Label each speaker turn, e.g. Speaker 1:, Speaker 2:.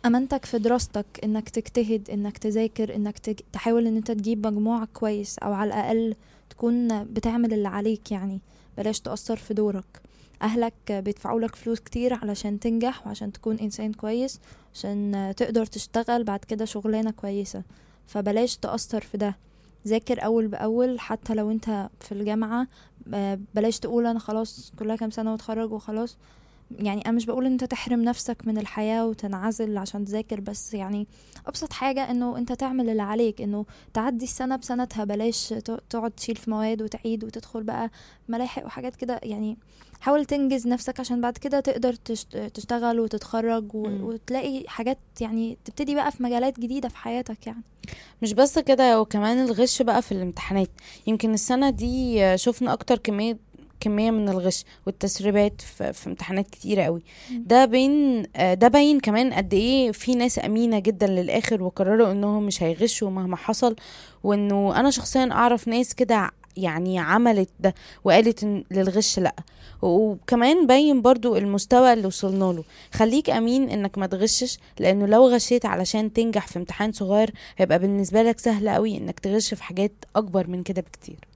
Speaker 1: امانتك في دراستك انك تجتهد انك تذاكر انك تج... تحاول ان انت تجيب مجموع كويس او على الاقل تكون بتعمل اللي عليك يعني بلاش تأثر في دورك اهلك بيدفعوا لك فلوس كتير علشان تنجح وعشان تكون انسان كويس عشان تقدر تشتغل بعد كده شغلانة كويسة فبلاش تأثر في ده ذاكر اول باول حتى لو انت في الجامعة ب- بلاش تقول انا خلاص كلها كام سنة واتخرج وخلاص يعني انا مش بقول ان انت تحرم نفسك من الحياة وتنعزل عشان تذاكر بس يعني ابسط حاجة انه انت تعمل اللي عليك انه تعدي السنة بسنتها بلاش ت- تقعد تشيل في مواد وتعيد وتدخل بقى ملاحق وحاجات كده يعني حاول تنجز نفسك عشان بعد كده تقدر تشت- تشتغل وتتخرج و-
Speaker 2: مم.
Speaker 1: وتلاقي حاجات يعني تبتدي بقى في مجالات جديدة في حياتك يعني
Speaker 2: مش بس كده وكمان الغش بقى في الامتحانات يمكن السنة دي شفنا أكتر كمية كمية من الغش والتسريبات في, في امتحانات كتيرة قوي
Speaker 1: مم.
Speaker 2: ده بين آه، ده باين كمان قد ايه في ناس أمينة جدا للآخر وقرروا انهم مش هيغشوا مهما حصل وانه انا شخصيا اعرف ناس كده يعني عملت ده وقالت إن للغش لا وكمان باين برضو المستوى اللي وصلنا له خليك امين انك ما تغشش لانه لو غشيت علشان تنجح في امتحان صغير هيبقى بالنسبة لك سهل قوي انك تغش في حاجات اكبر من كده بكتير